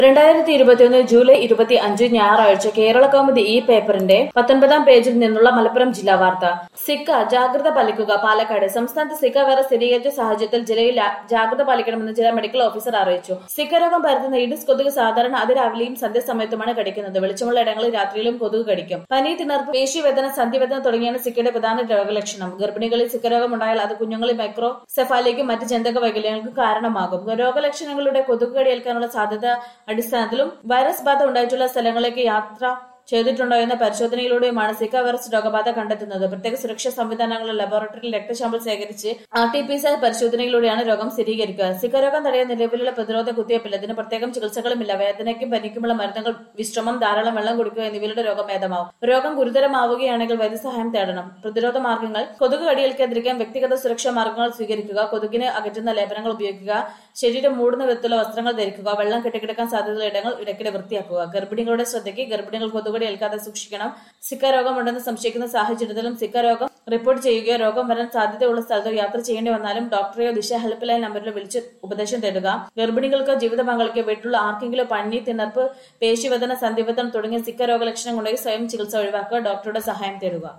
രണ്ടായിരത്തി ഇരുപത്തിയൊന്ന് ജൂലൈ ഇരുപത്തി അഞ്ച് ഞായറാഴ്ച കേരള കൗമുദി ഈ പേപ്പറിന്റെ പത്തൊൻപതാം പേജിൽ നിന്നുള്ള മലപ്പുറം ജില്ലാ വാർത്ത സിക്ക ജാഗ്രത പാലിക്കുക പാലക്കാട് സംസ്ഥാനത്ത് സിക്ക വൈറസ് സ്ഥിരീകരിച്ച സാഹചര്യത്തിൽ ജില്ലയിൽ ആ- ജാഗ്രത പാലിക്കണമെന്ന് ജില്ലാ മെഡിക്കൽ ഓഫീസർ അറിയിച്ചു സിക്ക രോഗം പരത്തുന്ന ഈഡിസ് കൊതുക് സാധാരണ അതിരാവിലെയും സന്ധ്യാസമയത്തുമാണ് കടിക്കുന്നത് വെളിച്ചമുള്ള ഇടങ്ങളിൽ രാത്രിയിലും കൊതുക് കടിക്കും പനി തിണർപ്പ് പേശിവേദന സന്ധിവേദന തുടങ്ങിയാണ് സിക്കയുടെ പ്രധാന രോഗലക്ഷണം ഗർഭിണികളിൽ സിക്ക രോഗം ഉണ്ടായാൽ അത് കുഞ്ഞുങ്ങളിൽ മൈക്രോ സെഫാലിക്കും മറ്റ് ജനിതക വൈകല്യങ്ങൾക്കും കാരണമാകും രോഗലക്ഷണങ്ങളുടെ കൊതുക് കടിയേൽക്കാനുള്ള സാധ്യത അടിസ്ഥാനത്തിലും വൈറസ് ബാധ ഉണ്ടായിട്ടുള്ള സ്ഥലങ്ങളിലേക്ക് യാത്ര ചെയ്തിട്ടുണ്ടോ എന്ന പരിശോധനയിലൂടെയുമാണ് സിക്ക വൈറസ് രോഗബാധ കണ്ടെത്തുന്നത് പ്രത്യേക സുരക്ഷാ സംവിധാനങ്ങളുടെ ലബോറട്ടറിയിൽ രക്തശാമ്പിൾ ശേഖരിച്ച് R T P C R പരിശോധനയിലൂടെയാണ് രോഗം സ്ഥിരീകരിക്കുക സിക്ക രോഗം തടയാൻ നിലവിലുള്ള പ്രതിരോധ കുത്തിവയ്പ്പില്ല ഇതിന് പ്രത്യേകം ചികിത്സകളുമില്ല വേദനയ്ക്കും പനിക്കുമുള്ള മരുന്നുകൾ വിശ്രമം ധാരാളം വെള്ളം കുടിക്കുക എന്നിവയിലൂടെ രോഗം ഭേദമാവും രോഗം ഗുരുതരമാവുകയാണെങ്കിൽ വൈദ്യസഹായം തേടണം പ്രതിരോധ മാർഗങ്ങൾ കൊതുക് കടിയേൽക്കാതിരിക്കാൻ വ്യക്തിഗത സുരക്ഷാ മാർഗങ്ങൾ സ്വീകരിക്കുക കൊതുകിനെ അകറ്റുന്ന ലേപനങ്ങൾ ഉപയോഗിക്കുക ശരീരം മൂടുന്ന വിധത്തിലുള്ള വസ്ത്രങ്ങൾ ധരിക്കുക വെള്ളം കെട്ടിക്കിടക്കാൻ സാധ്യതയുള്ള ഇടങ്ങൾ ഇടയ്ക്കിടെ വൃത്തിയാക്കുക ഗർഭിണികളുടെ ശ്രദ്ധയ്ക്ക് ഗർഭിണികൾ കൊതുകടി ഏൽക്കാതെ സൂക്ഷിക്കണം സിക്ക രോഗമുണ്ടെന്ന് സംശയിക്കുന്ന സാഹചര്യത്തിലും സിക്ക രോഗം റിപ്പോർട്ട് ചെയ്യുകയോ രോഗം വരാൻ സാധ്യതയുള്ള സ്ഥലത്തോ യാത്ര ചെയ്യേണ്ടി വന്നാലും ഡോക്ടറെയോ ദിശ ഹെൽപ്പ് ലൈൻ നമ്പറിലോ വിളിച്ച് ഉപദേശം തേടുക ഗർഭിണികൾക്കോ ജീവിത പങ്കാളിക്കോ വീട്ടിലുള്ള ആർക്കെങ്കിലും പനി തിണർപ്പ് പേശിവേദന സന്ധിവേദന തുടങ്ങിയ സിക്ക രോഗലക്ഷണം ഉണ്ടെങ്കിൽ സ്വയം ചികിത്സ ഒഴിവാക്കുക ഡോക്ടറുടെ സഹായം തേടുക